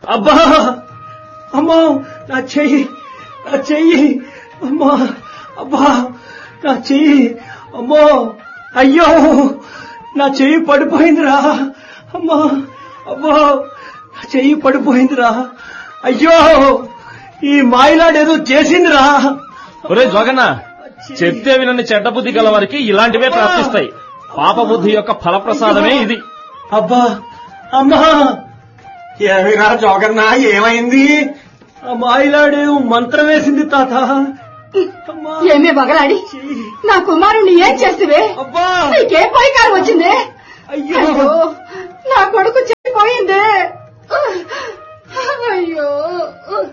అబ్బా అమ్మో నా చెయ్యి నా చెయ్యి అమ్మా అబ్బా నా చెయ్యి అమ్మో అయ్యో నా చెయ్యి పడిపోయిందిరా అమ్మా అబ్బో నా చెయ్యి పడిపోయిందిరా అయ్యో ఈ మాయలాడేదో చేసిందిరా ఒరే జోగన్న చెప్తే వినని చెడ్డ బుద్ధి గల వారికి ఇలాంటివే ప్రాప్తిస్తాయి పాప బుద్ధి యొక్క ఫలప్రసాదమే ఇది అబ్బా అమ్మా ఏమిరా జోగన్న ఏమైంది ఆ మాయలాడే మంత్రం వేసింది తాత అమ్మా ఏమే బగలాడి నా కుమారుణ్ణి ఏం చేస్తువే అబ్బా నీకేం పోయికారు వచ్చిందే అయ్యో అయ్యో నా కొడుకు చెడిపోయిందే అయ్యో